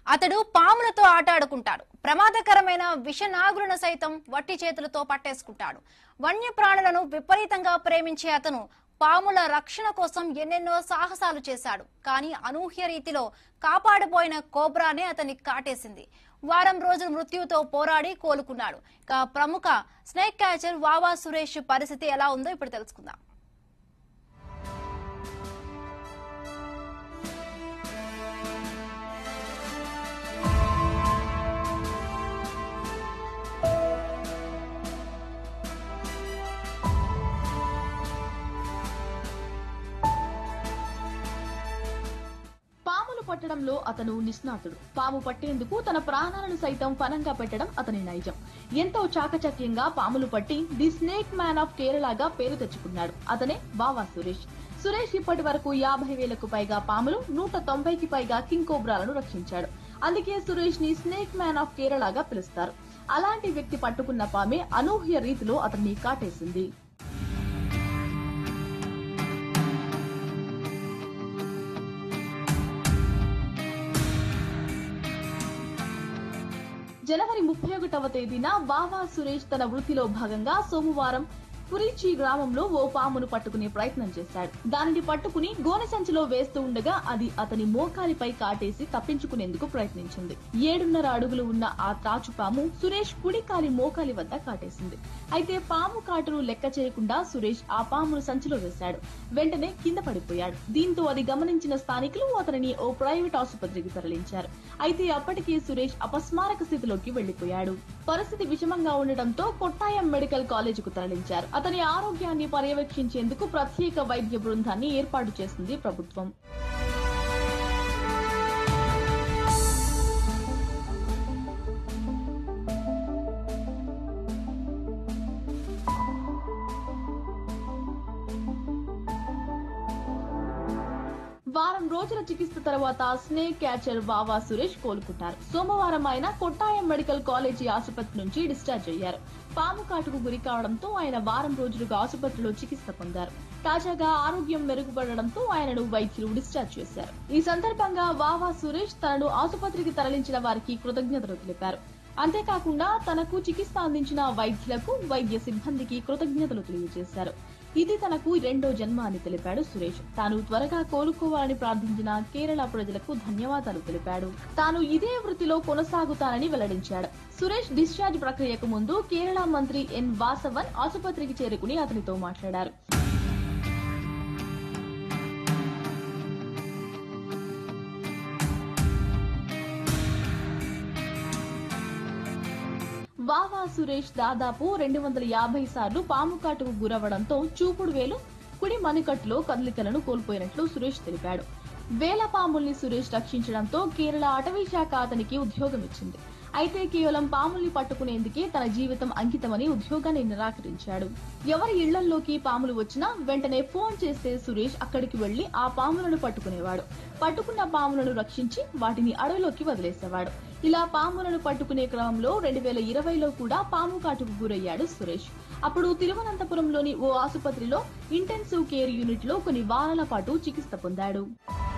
అతడు పాములతో ఆటాడుకుంటాడు ప్రమాదకరమైన విషనాగులను సైతం వట్టి చేతులతో పట్టేసుకుంటాడు వన్యప్రాణులను విపరీతంగా ప్రేమించే అతను పాముల రక్షణ కోసం ఎన్నెన్నో సాహసాలు చేశాడు కానీ అనూహ్య రీతిలో కాపాడిపోయిన కోబ్రానే అతన్ని కాటేసింది వారం రోజులు మృత్యువుతో పోరాడి కోలుకున్నాడు ఇక ప్రముఖ స్నేక్ క్యాచర్ వావా సురేష్ పరిస్థితి ఎలా ఉందో ఇప్పుడు తెలుసుకుందాం పాములు పట్టడంలో అతను నిష్ణాతుడు పాము పట్టేందుకు తన ప్రాణాలను సైతం ఫలంగా పెట్టడం అతని నైజం ఎంతో చాకచక్యంగా పాములు పట్టి ది స్నేక్ మ్యాన్ ఆఫ్ కేరళగా పేరు తెచ్చుకున్నాడు అతనే బావా సురేష్ సురేష్ ఇప్పటి వరకు యాభై వేలకు పైగా పాములు నూట తొంభైకి పైగా కింగ్ కోబ్రాలను రక్షించాడు అందుకే సురేష్ ని స్నేక్ మ్యాన్ ఆఫ్ కేరళగా పిలుస్తారు అలాంటి వ్యక్తి పట్టుకున్న పామే అనూహ్య రీతిలో అతన్ని కాటేసింది జనవరి ముప్పై ఒకటవ తేదీన బావా సురేష్ తన వృత్తిలో భాగంగా సోమవారం పురిచి గ్రామంలో ఓ పామును పట్టుకునే ప్రయత్నం చేశాడు దానిని పట్టుకుని గోనె సంచిలో వేస్తూ ఉండగా అది అతని మోకాలిపై కాటేసి తప్పించుకునేందుకు ప్రయత్నించింది ఏడున్నర అడుగులు ఉన్న ఆ త్రాచు పాము సురేష్ కుడికాలి మోకాలి వద్ద కాటేసింది అయితే పాము కాటును లెక్క చేయకుండా సురేష్ ఆ పామును సంచిలో వేశాడు వెంటనే కింద పడిపోయాడు దీంతో అది గమనించిన స్థానికులు అతనిని ఓ ప్రైవేట్ ఆసుపత్రికి తరలించారు అయితే అప్పటికే సురేష్ అపస్మారక స్థితిలోకి వెళ్లిపోయాడు పరిస్థితి విషమంగా ఉండటంతో కొట్టాయం మెడికల్ కాలేజీకు తరలించారు అతని ఆరోగ్యాన్ని పర్యవేక్షించేందుకు ప్రత్యేక వైద్య బృందాన్ని ఏర్పాటు చేసింది ప్రభుత్వం వారం రోజుల చికిత్స తర్వాత స్నేక్ క్యాచర్ బావా సురేష్ కోలుకుంటారు సోమవారం ఆయన కొట్టాయం మెడికల్ కాలేజీ ఆసుపత్రి నుంచి డిశ్చార్జ్ అయ్యారు పాము కాటుకు గురి కావడంతో ఆయన వారం రోజులుగా ఆసుపత్రిలో చికిత్స పొందారు తాజాగా ఆరోగ్యం మెరుగుపడడంతో ఆయనను వైద్యులు డిశ్చార్జ్ చేశారు ఈ సందర్భంగా వావా సురేష్ తనను ఆసుపత్రికి తరలించిన వారికి కృతజ్ఞతలు తెలిపారు అంతేకాకుండా తనకు చికిత్స అందించిన వైద్యులకు వైద్య సిబ్బందికి కృతజ్ఞతలు తెలియజేశారు ఇది తనకు రెండో జన్మ అని తెలిపాడు సురేష్ తాను త్వరగా కోలుకోవాలని ప్రార్థించిన కేరళ ప్రజలకు ధన్యవాదాలు తెలిపాడు తాను ఇదే వృత్తిలో కొనసాగుతానని వెల్లడించాడు సురేష్ డిశ్చార్జ్ ప్రక్రియకు ముందు కేరళ మంత్రి ఎన్ వాసవన్ ఆసుపత్రికి చేరుకుని అతనితో మాట్లాడారు వావా సురేష్ దాదాపు రెండు వందల యాభై సార్లు పాము కాటుకు గురవడంతో చూపుడు వేలు కుడి మణికట్టులో కదలికలను కోల్పోయినట్లు సురేష్ తెలిపాడు వేల పాముల్ని సురేష్ రక్షించడంతో కేరళ అటవీ శాఖ అతనికి ఉద్యోగం ఇచ్చింది అయితే కేవలం పాముల్ని పట్టుకునేందుకే తన జీవితం అంకితమని ఉద్యోగాన్ని నిరాకరించాడు ఎవరి ఇళ్లల్లోకి పాములు వచ్చినా వెంటనే ఫోన్ చేస్తే సురేష్ అక్కడికి వెళ్లి ఆ పాములను పట్టుకునేవాడు పట్టుకున్న పాములను రక్షించి వాటిని అడవిలోకి వదిలేసేవాడు ఇలా పాములను పట్టుకునే క్రమంలో రెండు వేల ఇరవైలో కూడా పాము కాటుకు గురయ్యాడు సురేష్ అప్పుడు తిరువనంతపురంలోని ఓ ఆసుపత్రిలో ఇంటెన్సివ్ కేర్ యూనిట్ లో కొన్ని వారాల పాటు చికిత్స పొందాడు